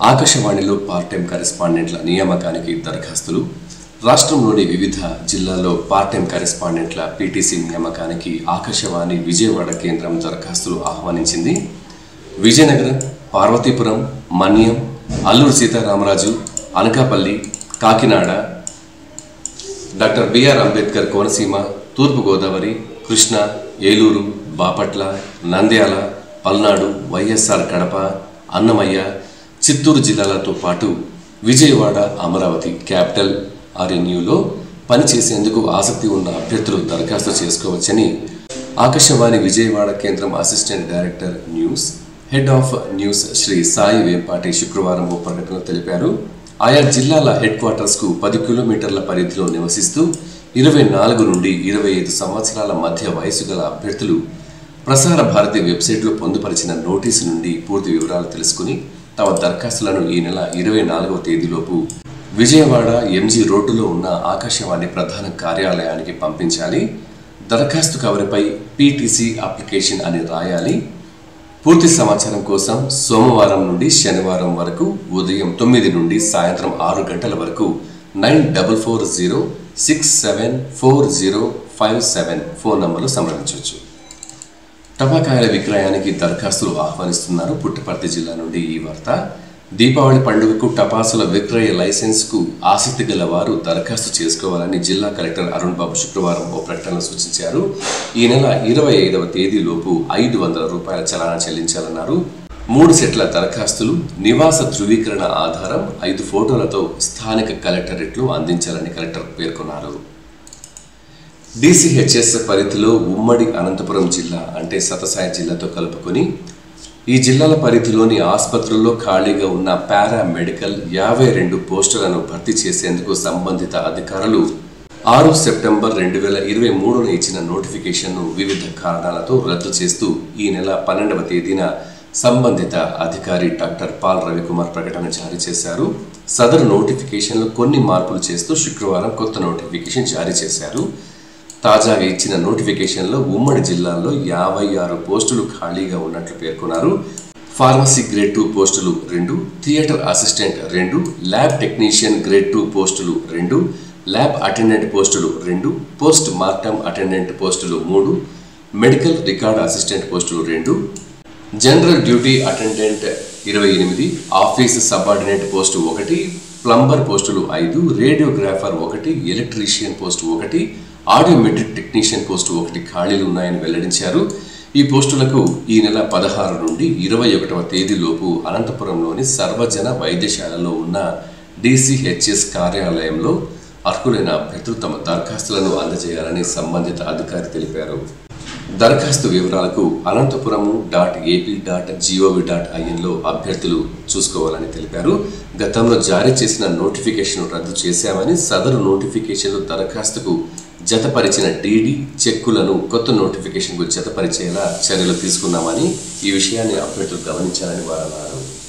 ఆకాశవాణిలో part time కరెస్పాండెంట్ల నియామకానికి దరఖాస్తులు రాష్ట్రంలోని వివిధ జిల్లాల్లో పార్ట్ టైం కరెస్పాండెంట్ల పీటీసీ నియామకానికి ఆకాశవాణి విజయవాడ కేంద్రం దరఖాస్తులు ఆహ్వానించింది Vizianagaram Parvathipuram Manyam Alluri Sitharama Raju Anakapalli Kakinada doctor BR Ambedkar Konaseema Thoorpu Godavari Krishna Eluru Bapatla Nandyal Palnadu YSR Kadapa Annamayya Chittoor జిల్లాలతో పాటు విజయవాడ అమరావతి క్యాపిటల్ ఆర్ఎన్యూలో పనిచేసేందుకు ఆసక్తి ఉన్న అభ్యర్థులు దరఖాస్తు చేసుకోవచ్చని ఆకాశవాణి విజయవాడ కేంద్రం assistant director news head of news Shri Sai Vempati శుక్రవారం ఓ ప్రకటనలో తెలిపారు ఆయా జిల్లాల హెడ్ క్వార్టర్స్కు పది కిలోమీటర్ల పరిధిలో నివసిస్తూ ఇరవై నాలుగు నుండి ఇరవై ఐదు సంవత్సరాల మధ్య వయసు గల అభ్యర్థులు ప్రసార భారతి వెబ్సైట్లో పొందుపరిచిన నోటీసు నుండి పూర్తి వివరాలు తెలుసుకుని తమ దరఖాస్తులను ఈ నెల ఇరవై నాలుగవ తేదీలోపు విజయవాడ ఎంజీ రోడ్డులో ఉన్న ఆకాశవాణి ప్రధాన కార్యాలయానికి పంపించాలి దరఖాస్తు కవరుపై పీటీసీ అప్లికేషన్ అని రాయాలి పూర్తి సమాచారం కోసం సోమవారం నుండి శనివారం వరకు ఉదయం తొమ్మిది నుండి సాయంత్రం ఆరు గంటల వరకు nine double four zero six seven four zero five seven phone నంబర్లు సంప్రదించవచ్చు టపాకాయల విక్రయానికి దరఖాస్తులు ఆహ్వానిస్తున్నారు పుట్టపర్తి జిల్లా నుండి ఈ వార్త దీపావళి పండుగకు టపాసుల విక్రయ లైసెన్స్కు ఆసక్తి గల వారు దరఖాస్తు చేసుకోవాలని జిల్లా కలెక్టర్ అరుణ్ బాబు శుక్రవారం ఓ ప్రకటనలో సూచించారు ఈ నెల ఇరవై ఐదవ తేదీలోపు ఐదు వందల రూపాయల చలానా చెల్లించాలన్నారు మూడు సెట్ల దరఖాస్తులు నివాస ధృవీకరణ ఆధారం ఐదు ఫోటోలతో స్థానిక కలెక్టరేట్లు అందించాలని కలెక్టర్ పేర్కొన్నారు డిసిహెచ్ఎస్ పరిధిలో ఉమ్మడి అనంతపురం జిల్లా అంటే సతసాయి జిల్లాతో కలుపుకొని ఈ జిల్లాల పరిధిలోని ఆసుపత్రుల్లో ఖాళీగా ఉన్న పారా మెడికల్ యాభై రెండు పోస్టులను భర్తీ చేసేందుకు సంబంధిత అధికారులు ఆరు సెప్టెంబర్ రెండు వేల ఇరవై మూడున ఇచ్చిన నోటిఫికేషన్ను వివిధ కారణాలతో రద్దు చేస్తూ ఈ నెల పన్నెండవ తేదీన సంబంధిత అధికారి డాక్టర్ పాల్ రవికుమార్ ప్రకటన జారీ చేశారు సదరు నోటిఫికేషన్లో కొన్ని మార్పులు చేస్తూ శుక్రవారం కొత్త నోటిఫికేషన్ జారీ చేశారు తాజాగా ఇచ్చిన నోటిఫికేషన్లో ఉమ్మడి జిల్లాల్లో యాభై ఆరు పోస్టులు ఖాళీగా ఉన్నట్లు పేర్కొన్నారు ఫార్మసీ గ్రేడ్ టూ పోస్టులు రెండు థియేటర్ అసిస్టెంట్ రెండు ల్యాబ్ టెక్నీషియన్ గ్రేడ్ టూ పోస్టులు రెండు ల్యాబ్ అటెండెంట్ పోస్టులు రెండు పోస్ట్ మార్టం అటెండెంట్ పోస్టులు మూడు మెడికల్ రికార్డ్ అసిస్టెంట్ పోస్టులు రెండు జనరల్ డ్యూటీ అటెండెంట్ ఇరవై ఎనిమిది ఆఫీస్ సబార్డినేట్ పోస్టు ఒకటి ప్లంబర్ పోస్టులు ఐదు రేడియోగ్రాఫర్ ఒకటి ఎలక్ట్రీషియన్ పోస్టు ఒకటి ఆడియోమెట్రిక్ టెక్నీషియన్ పోస్టు ఒకటి ఖాళీలు ఉన్నాయని వెల్లడించారు ఈ పోస్టులకు ఈ నెల పదహారు నుండి ఇరవై ఒకటవ తేదీలోపు అనంతపురంలోని సర్వజన వైద్యశాలలో ఉన్న డిసిహెచ్ఎస్ కార్యాలయంలో అర్హులైన అభ్యర్థులు తమ దరఖాస్తులను అందజేయాలని సంబంధిత అధికారి తెలిపారు దరఖాస్తు వివరాలకు Anantapuram dot AP dot gov dot ఐఎన్లో అభ్యర్థులు చూసుకోవాలని తెలిపారు గతంలో జారీ చేసిన నోటిఫికేషన్ రద్దు చేశామని సదరు నోటిఫికేషన్లు దరఖాస్తుకు జతపరిచిన డీడీ చెక్కులను కొత్త నోటిఫికేషన్కు జతపరిచేలా చర్యలు తీసుకున్నామని ఈ విషయాన్ని అభ్యర్థులు గమనించాలని వారు అన్నారు